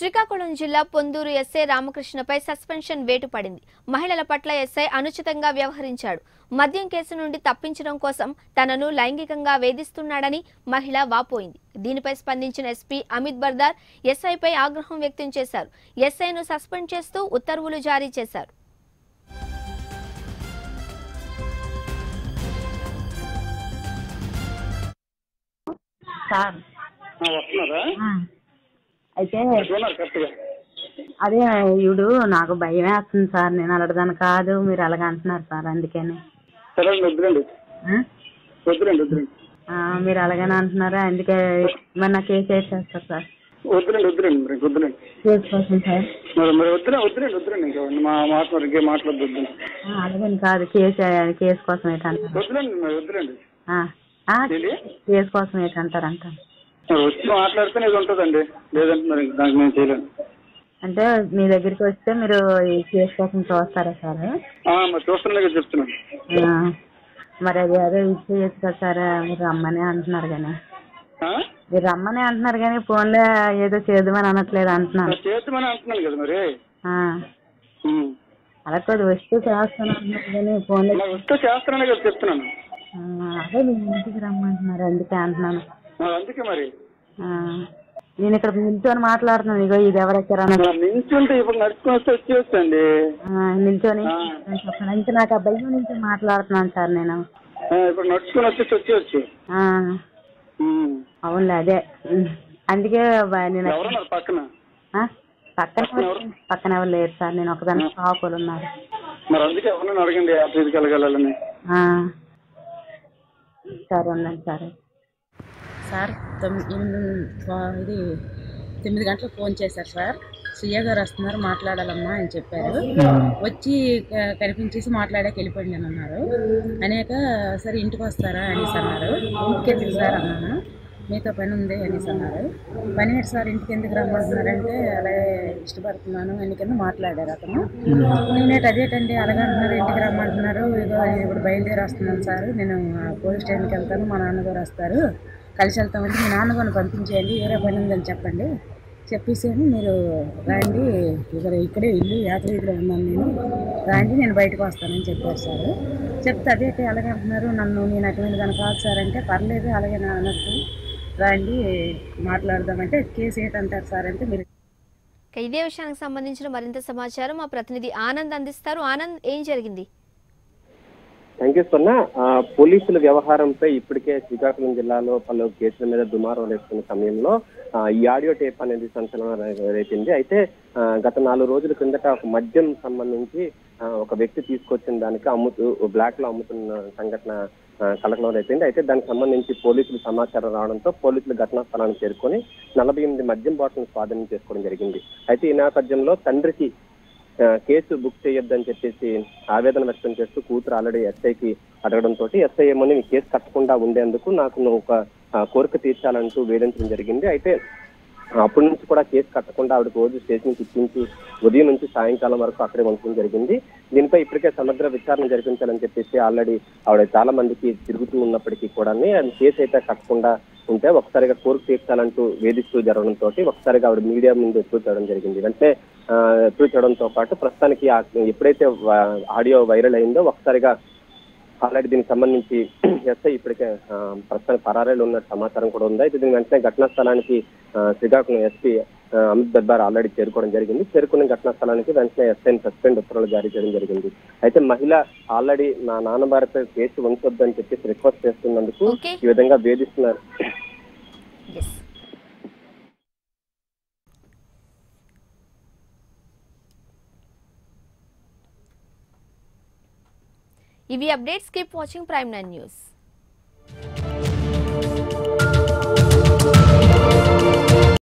శ్రీకాకుళం జిల్లా Ponduru SI రామకృష్ణపై suspension వేటు పడింది మహిళల పట్ల ఎస్ఐ అనుచితంగా వ్యవహరించాడు మద్యం కేసు నుండి తప్పించడం కోసం తనను లైంగికంగా వేధిస్తున్నాడని మహిళ వాపోయింది దీనిపై స్పందించిన ఎస్పీ అమిత్ బర్దార్ ఎస్ఐపై ఆగ్రహం వ్యక్తం చేశారు ఎస్ఐను సస్పెండ్ చేస్తూ ఉత్తర్వులు జారీ చేశారు సార్ ఆ, వస్తున్నారా ఆ. అయితే ఎట్లున్నారు కరెక్ట్గా అదే ఈవిడు నాకు భయం వేస్తుంది సార్ నేను అలాగదాని కాదు మీరు అలాగ అంటున్నారు సార్ అందుకని సరే అండి వద్దురండి ఆ? వద్దురండి వద్దురండి ఆ, మీరు అలాగని అంటున్నారు అందుకే మరి నాకు కేసు వేసేస్తారు సార్ వద్దురండి వద్దురండి మరి ఇంక వద్దురండి కేసు కోసం సార్ మరి మరి వద్దులే వద్దురండి వద్దురండి ఇంకా మా మాట మరి ఇంకేం మాట్లాడద్దు వద్దు ఆ, అలాగని కాదు కేసు కేసు కోసం ఏంటంటారు వద్దురండి మరి వద్దురండి ఆ, ఆ, ఏంటి? కేసు కోసం ఏంటంటారు అంట మరి వచ్చి మాట్లాడితేనే ఇది ఉంటుందండి లేదంటే మరి ఇంక దానికి మేము చేయలేము అంటే మీ దగ్గరికి వస్తే మీరు ఈ కేసు కోసం చూస్తారా సార్ ఆ, మరి చూస్తున్నా కదా చెప్తున్నాను ఆ, మరి అది అదే ఇచ్చేయచ్చు కదా సార్ మీరు రమ్మని అంటున్నారు కానీ ఆ? మీరు రమ్మని అంటున్నారు కానీ ఫోన్లో ఏదో చేద్దామని అనట్లేదు అంటున్నాను మరి చేద్దామని అంటున్నాను కదా మరి ఆ, ఉమ్. అలా కొద్ది వస్తే చేస్తాను అంటున్నారు కానీ ఫోన్లో మరి వస్తే చేస్తానని కదా చెప్తున్నాను ఆ, అదే మీ ఇంటికి రమ్మంటున్నారు అందుకే అంటున్నాను మరి అందుకే మరి ఆ, నేను ఇక్కడ నిల్చొని మాట్లాడుతున్నాను ఇగో ఇది ఎవరెక్కరా మరి నించుంటే ఇప్పుడు నడుచుకుని వస్తే వచ్చేయచ్చండి నిల్చొని ఆ. చెప్పండి ఇంకా నాకు ఆ భయం నుంచి మాట్లాడుతున్నాను సార్ నేను ఆ, ఇప్పుడు నడుచుకుని వచ్చేసి వచ్చేయచ్చు ఆ, ఉమ్. అవునులే అదే ఉమ్. అందుకే బ- నేను ఎవరున్నారు పక్కన ఆ, పక్కన పక్కన ఎవరు? పక్కన ఎవరు లేరు సార్ నేను ఒకదాని షాపులు ఉన్నారు మరి అందుకే ఎవరినైనా అడగండి ఆఫీస్కి వెళ్ళగలని ఆ. సరే ఉండండి సరే సార్ తొమ్మిది ఇది తొమ్మిది గంటలకు ఫోన్ చేశారు సార్ సీఏ గారు వస్తున్నారు మాట్లాడాలమ్మా అని చెప్పారు వచ్చి క- కనిపించేసి మాట్లాడాక వెళ్ళిపోయింది అని అన్నారు అనేక సరే ఇంటికి వస్తారా అనేసి అన్నారు ఇంటికి ఎందుకు సార్ అన్నాను మీతో పని ఉంది అనేసి అన్నారు పని ఏంటి సార్ ఇంటికి ఎందుకు రమ్మంటున్నారంటే అలాగే ఇష్టపడుతున్నాను అని కింద మాట్లాడారు అతను నేనేటి అదేటండి అలాగే అంటున్నారు ఇంటికి రమ్మంటున్నారు ఇదో ఇప్పుడు బయలుదేరి వస్తున్నాను సార్ నేను ఆ పోలీస్ స్టేషన్కి వెళ్తాను మా నాన్నగారు వస్తారు కలిసి వెళ్తామంటే మీ నాన్నగారిని పంపించేయండి వేరే పని ఉందని చెప్పండి చెప్పేసేమి మీరు రండి ఇక్కడ ఇక్కడే ఇల్లు యాత్రీతిలో ఉన్నాను నేను రండి నేను బయటకు వస్తానని చెప్పారు సార్ చెప్తే అదేంటి అలాగే అంటున్నారు నన్ను నేను అటువంటి దాన్ని కాదు సార్ అంటే పర్లేదు అలాగే నా అన్నట్టు రండి మాట్లాడదామంటే కేసు ఏంటంటారు సార్ అంటే మీరు ఇక ఇదే విషయానికి సంబంధించిన మరింత సమాచారం మా ప్రతినిధి ఆనంద్ అందిస్తారు ఆనంద్ ఏం జరిగింది థ్యాంక్ యూ స్వర్ణ ఆ, పోలీసుల వ్యవహారంపై ఇప్పటికే శ్రీకాకుళం జిల్లాలో పలు కేసుల మీద దుమారం వేస్తున్న సమయంలో ఆ, ఈ ఆడియో టేప్ అనేది సంచలనం రే- రేపింది అయితే ఆ, గత నాలుగు రోజుల కిందట ఒక మద్యం సంబంధించి ఆ, ఒక వ్యక్తి తీసుకొచ్చిన దానికి అమ్ముతూ బ్లాక్ లో అమ్ముతున్న సంఘటన ఆ, కలకలం రేపింది అయితే దానికి సంబంధించి పోలీసులు సమాచారం రావడంతో పోలీసులు ఘటనా స్థలానికి చేరుకొని నలభై ఎనిమిది మద్యం బాటిల్ స్వాధీనం చేసుకోవడం జరిగింది అయితే ఈ నేపథ్యంలో తండ్రికి ఆ, కేసు బుక్ చేయొద్దని చెప్పేసి ఆవేదన వ్యక్తం చేస్తూ కూతురు ఆల్రెడీ ఎస్ఐకి అడగడంతో ఎస్ఐ ఏమని నీ కేసు కట్టకుండా ఉండేందుకు నాకు నువ్వు ఒక ఆ, కోరిక తీర్చాలంటూ వేధించడం జరిగింది అయితే అప్పటి నుంచి కూడా కేసు కట్టకుండా ఆవిడ రోజు స్టేషన్కి ఇప్పించి ఉదయం నుంచి సాయంకాలం వరకు అక్కడే ఉంచడం జరిగింది దీనిపై ఇప్పటికే సమగ్ర విచారణ జరిపించాలని చెప్పేసి ఆల్రెడీ ఆవిడ చాలా మందికి తిరుగుతూ ఉన్నప్పటికీ కూడా కేసు అయితే కట్టకుండా ఉంటే ఒకసారిగా కోరిక తీర్చాలంటూ వేధిస్తూ జరగడంతో ఒకసారిగా ఆవిడ మీడియా ముందు ఎప్పుడు చేయడం జరిగింది వెంటనే ఆ, ఎప్పుడు చేయడంతో పాటు ప్రస్తుతానికి ఆ- ఎప్పుడైతే వా- ఆడియో వైరల్ అయిందో ఒకసారిగా ఆల్రెడీ దీనికి సంబంధించి ఎస్ఐ ఇప్పటికే ఆ, ప్రస్తుతానికి పరారీలో ఉన్న సమాచారం కూడా ఉంది అయితే దీని వెంటనే ఘటనా స్థలానికి ఆ, శ్రీకాకుళం ఎస్పీ ఆ, అమిత్ దర్బార్ ఆల్రెడీ చేరుకోవడం జరిగింది చేరుకున్న ఘటనా స్థలానికి వెంటనే ఎస్ఐని సస్పెండ్ ఉత్తర్వులు జారీ చేయడం జరిగింది అయితే మహిళ ఆల్రెడీ నా నాన్న భార్యపై కేసు ఉంచొద్దని చెప్పేసి రిక్వెస్ట్ చేస్తున్నందుకు Okay. ఈ విధంగా వేధిస్తున్నారు ఎస్ ఇవి updates keep watching prime nine news